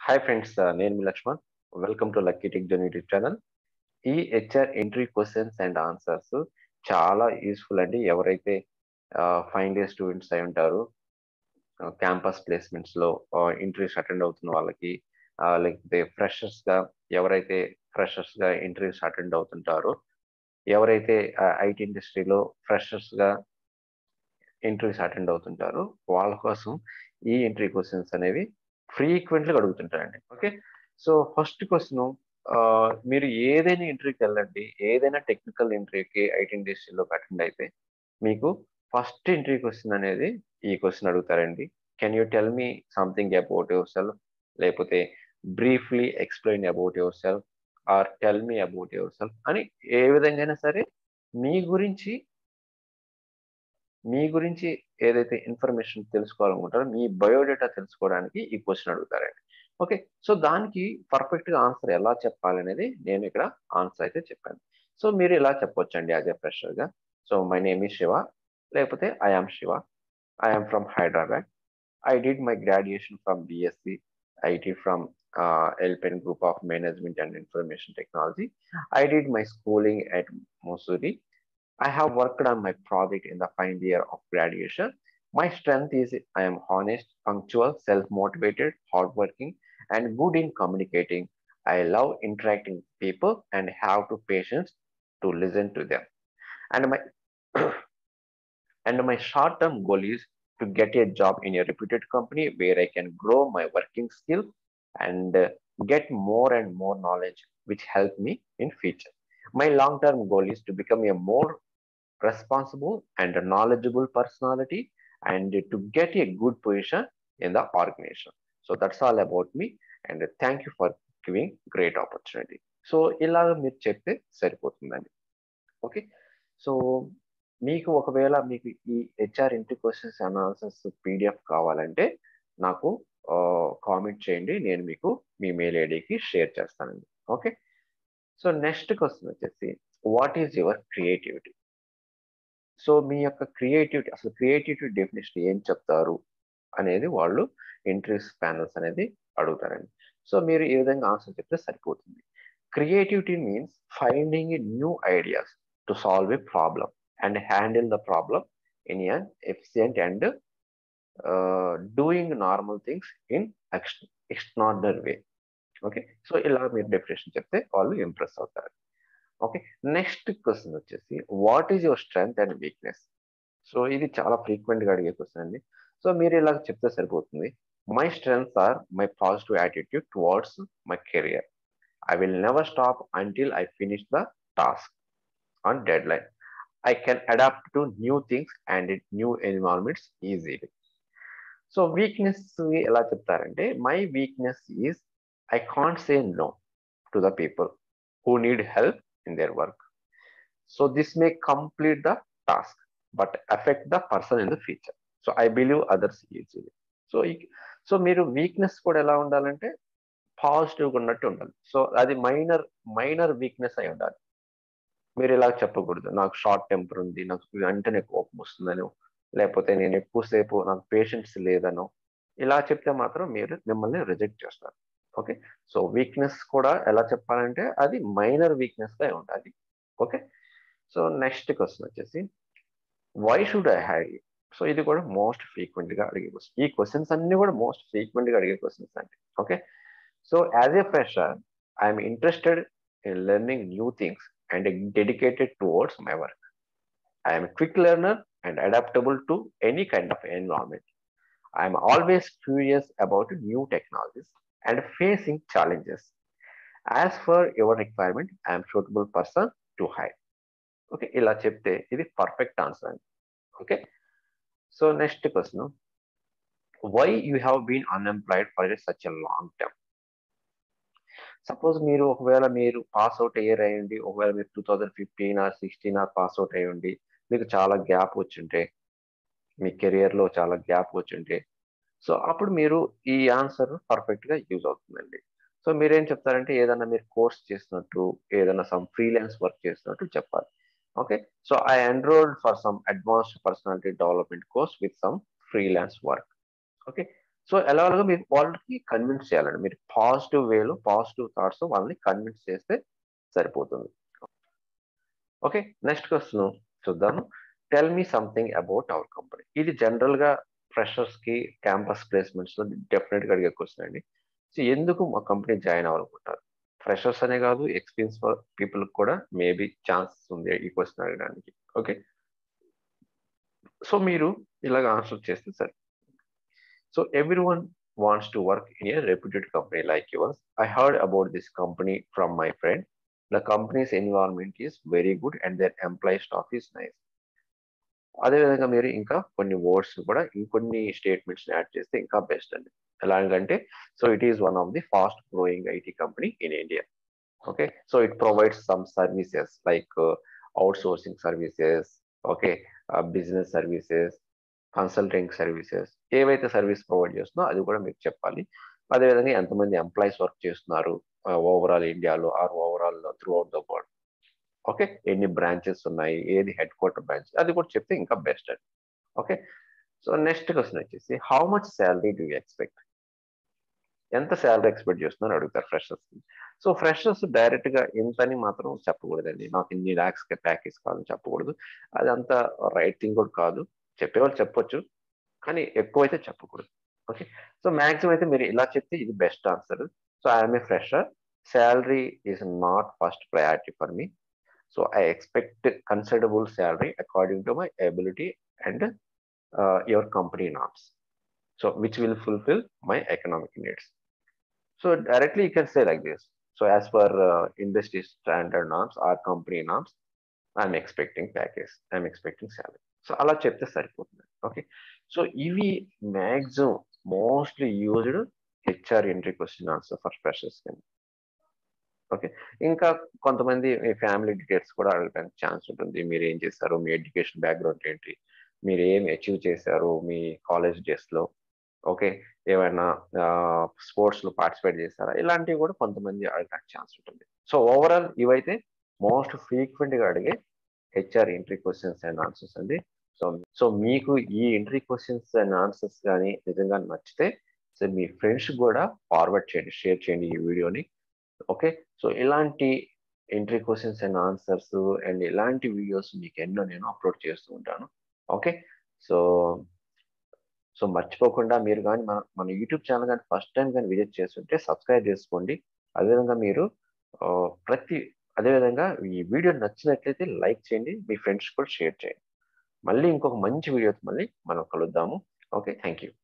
Hi friends నేను మీ Lakshman welcome to lucky tech journey YouTube channel ఈ HR entry questions and answers చాలా useful అండి ఎవరైతే ఫైనల్ ఇయర్ స్టూడెంట్స్ అయి ఉంటారు క్యాంపస్ ప్లేస్మెంట్స్ లో ఇంటర్వ్యూస్ అటెండ్ అవుతున్న వాళ్ళకి లేకపోతే ఫ్రెషర్స్ గా ఎవరైతే ఫ్రెషర్స్ గా ఇంటర్వ్యూస్ అటెండ్ అవుతుంటారో ఎవరైతే ఐటీ ఇండస్ట్రీలో ఫ్రెషర్స్ గా ఇంటర్వ్యూస్ అటెండ్ అవుతుంటారో వాళ్ళ కోసం ఈ ఎంట్రీ క్వశ్చన్స్ అనేవి ఫ్రీక్వెంట్గా అడుగుతుంటారండి ఓకే సో ఫస్ట్ క్వశ్చన్ మీరు ఏదైనా ఇంటర్వ్యూకి వెళ్ళండి ఏదైనా టెక్నికల్ ఇంటర్వ్యూకి ఐటీ ఇండస్ట్రీలో అటెండ్ అయితే మీకు ఫస్ట్ ఇంటర్వ్యూ క్వశ్చన్ అనేది ఈ క్వశ్చన్ అడుగుతారండి can you tell me something about yourself లేకపోతే briefly explain about yourself or tell me about yourself అని ఏ విధంగా సరే మీ గురించి మీ గురించి ఏదైతే ఇన్ఫర్మేషన్ తెలుసుకోవాలనుకుంటారో మీ బయోడేటా తెలుసుకోవడానికి ఈ క్వశ్చన్ అడుగుతారండి ఓకే సో దానికి పర్ఫెక్ట్గా ఆన్సర్ ఎలా చెప్పాలనేది నేను ఇక్కడ ఆన్సర్ అయితే చెప్పాను సో మీరు ఇలా చెప్పొచ్చండి యాజ్ ఎ ఫ్రెషర్గా so my name is Shiva లేకపోతే I am Shiva I am from Hyderabad I did my graduation from BSc IT from Alpine group of management and information technology I did my schooling at Mussoorie. I have worked on my project in the final year of graduation. My strength is I am honest, punctual, self-motivated, hardworking, and good in communicating. I love interacting with people and have to patience to listen to them. And my and my short-term goal is to get a job in a reputed company where I can grow my working skill and uh, get more and more knowledge which help me in future. My long-term goal is to become a more responsible and a knowledgeable personality and to get a good position in the organization. So that's all about me and thank you for giving great opportunity. So ఇలాగ మీరు చెప్తే సరిపోతుందండి okay so మీకు ఒకవేళ మీకు ఈ HR ఇంటి questions analysis PDF కావాలంటే నాకు కామెంట్ చేయండి నేను మీకు మీ మెయిల్ ఐడికి షేర్ చేస్తానండి ఓకే సో నెక్స్ట్ క్వశ్చన్ వచ్చేసి what is your creativity so మీ యొక్క క్రియేటివిటీ అసలు క్రియేటివిటీ డెఫినేషన్ ఏం చెప్తారు అనేది వాళ్ళు ఇంటర్వ్యూస్ ప్యానల్స్ అనేది అడుగుతారండి సో మీరు ఈ విధంగా ఆన్సర్ చెప్తే సరిపోతుంది creativity means finding new ideas to solve a problem and handle the problem in an efficient and doing normal things in extraordinary way okay so ఇలా మీరు డెఫినేషన్ చెప్తే వాళ్ళు ఇంప్రెస్ అవుతారు ఓకే నెక్స్ట్ క్వశ్చన్ వచ్చేసి what is your strength and weakness so ఇది చాలా ఫ్రీక్వెంట్గా అడిగే క్వశ్చన్ అండి సో మీరు ఇలా చెప్తే సరిపోతుంది my strengths are my positive attitude towards my career I will never stop until I finish the task on deadline I can adapt to new things and new environments easily so weakness ఎలా చెప్తారంటే my weakness is I can't say no to the people who need help in their work. So this may complete the task, but affect the person in the future. So I believe others easily. So so మీరు weakness కూడా ఎలా ఉండాలంటే పాజిటివ్గా ఉన్నట్టు ఉండాలి so అది minor minor weakness అయి ఉండాలి మీరు ఇలా చెప్పకూడదు నాకు షార్ట్ టెంపర్ ఉంది నాకు వెంటనే కోపం వస్తుందనో లేకపోతే నేను ఎక్కువసేపు నాకు పేషెన్స్ లేదనో ఇలా చెప్తే మాత్రం మీరు మిమ్మల్ని రిజెక్ట్ చేస్తారు ఓకే సో వీక్నెస్ కూడా ఎలా చెప్పాలంటే అది మైనర్ వీక్నెస్గా ఉండాలి ఓకే సో నెక్స్ట్ క్వశ్చన్ వచ్చేసి why should I hire you so ఇది కూడా మోస్ట్ ఫ్రీక్వెంట్గా అడిగే క్వశ్చన్ ఈ క్వశ్చన్స్ అన్ని కూడా మోస్ట్ ఫ్రీక్వెంట్గా అడిగే క్వశ్చన్స్ అండి okay so as a fresher I'm interested in learning new things and dedicated towards my work I'm quick learner and adaptable to any kind of environment I'm always curious about new technologies and facing challenges. As for your requirement, I am suitable person to hire. Okay ఇలా చెప్తే ఇది perfect answer అండి okay so next question why you have been unemployed for such a long term suppose మీరు ఒకవేళ మీరు pass out అయ్యారు అయ్యండి ఒకవేళ మీరు two thousand fifteen or sixteen or pass out అయ్యండి మీకు చాలా గ్యాప్ వచ్చింటే మీ కెరియర్లో చాలా గ్యాప్ వచ్చింటే సో అప్పుడు మీరు ఈ ఆన్సర్ పర్ఫెక్ట్గా యూజ్ అవుతుందండి సో మీరేం చెప్తారంటే ఏదైనా మీరు కోర్స్ చేసినట్టు ఏదైనా సమ్ ఫ్రీలాన్స్ వర్క్ చేసినట్టు చెప్పాలి okay so I enrolled for some advanced personality development course with some freelance work okay so ఎలాగో మీరు వాళ్ళకి కన్విన్స్ చేయాలండి మీరు పాజిటివ్ వేలో పాజిటివ్ థాట్స్ వాళ్ళని కన్విన్స్ చేస్తే సరిపోతుంది ఓకే నెక్స్ట్ క్వశ్చన్ చూద్దాము tell me something about our company ఇది జనరల్ గా ఫ్రెషర్స్ కి క్యాంపస్ ప్లేస్మెంట్స్ లో డెఫినెట్ గా అడిగే క్వశ్చన్ అండి సో ఎందుకు మా కంపెనీ జాయిన్ అవ్వాలనుకుంటారు ఫ్రెషర్స్ అనే కాదు ఎక్స్పీరియన్స్ పీపుల్ కూడా మేబీ ఛాన్సెస్ ఉంది ఈ క్వశ్చన్ అడగడానికి ఓకే సో మీరు ఇలాగ ఆన్సర్ చేస్తే సరే so everyone wants to work in a reputed company like yours I heard about this company from my friend the company's environment is very good and their employee staff is nice అదేవిధంగా మీరు ఇంకా కొన్ని words కూడా ఇంకొన్ని statements add చేస్తే ఇంకా best అండి ఎలాగంటే so it is one of the fast growing IT company in India okay so it provides some services like outsourcing services okay business services consulting services ఏవైతే service provide చేస్తుందో అది కూడా మీకు చెప్పాలి అదేవిధంగా ఎంతమంది ఎంప్లాయీస్ వర్క్ చేస్తున్నారు overall ఇండియాలో or overall throughout the world okay ఎన్ని బ్రాంచెస్ ఉన్నాయి ఏది హెడ్ క్వార్టర్ బ్రాంచ్ అది కూడా చెప్తే ఇంకా బెస్ట్ అండి ఓకే సో నెక్స్ట్ క్వశ్చన్ వచ్చేసి how much salary do expect ఎంత శాలరీ ఎక్స్పెక్ట్ చేస్తున్నారు అడుగుతారు ఫ్రెషర్స్ సో ఫ్రెషర్స్ డైరెక్ట్ గా ఇంతని మాత్రం చెప్పకూడదండి నాకు ఇన్ని ల్యాక్స్ ప్యాకేజ్ కావాలని చెప్పకూడదు అది అంత రైట్ థింగ్ కూడా కాదు చెప్పేవాళ్ళు చెప్పొచ్చు కానీ ఎక్కువైతే చెప్పకూడదు ఓకే సో మాక్సిమం అయితే మీరు ఇలా చెప్తే ఇది best answer so I'm a fresher salary is not first priority for me so I expect considerable salary according to my ability and your company norms so which will fulfil my economic needs so directly you can say like this so as per industry standard norms or company norms I'm expecting package I'm expecting salary so అలా చెప్తే సరిపోతుంది okay so ఇవి maximum mostly used HR entry question answer for freshers కానీ okay ఇంకా కొంతమంది మీ family details కూడా అడగడానికి chance ఉంటుంది మీరు ఏం చేశారు మీ ఎడ్యుకేషన్ బ్యాక్గ్రౌండ్ ఏంటి మీరు ఏం అచీవ్ చేశారు మీ కాలేజ్ డేస్లో ఓకే ఏమైనా స్పోర్ట్స్లో పార్టిసిపేట్ చేశారా ఇలాంటివి కూడా కొంతమంది అడగడానికి ఛాన్స్ ఉంటుంది సో ఓవరాల్ ఇవైతే మోస్ట్ ఫ్రీక్వెంట్గా అడిగే HR entry questions and answers అండి సో సో మీకు ఈ ఎంట్రీ క్వశ్చన్స్ అండ్ ఆన్సర్స్ కానీ నిజంగా నచ్చితే సో మీ ఫ్రెండ్స్ కూడా ఫార్వర్డ్ చేయండి షేర్ చేయండి ఈ వీడియోని ఓకే సో ఇలాంటి entry questions and answers and ఇలాంటి వీడియోస్ మీకు ఎన్నో నేను అప్లోడ్ చేస్తూ ఉంటాను ఓకే సో సో మర్చిపోకుండా మీరు కానీ మన మన యూట్యూబ్ ఛానల్ కానీ ఫస్ట్ టైం కానీ విజిట్ చేస్తుంటే సబ్స్క్రైబ్ చేసుకోండి అదేవిధంగా మీరు ప్రతి అదేవిధంగా ఈ వీడియో నచ్చినట్లయితే లైక్ చేయండి మీ ఫ్రెండ్స్ కూడా షేర్ చేయండి మళ్ళీ ఇంకొక మంచి వీడియోతో మళ్ళీ మనం కలుద్దాము ఓకే థ్యాంక్ యూ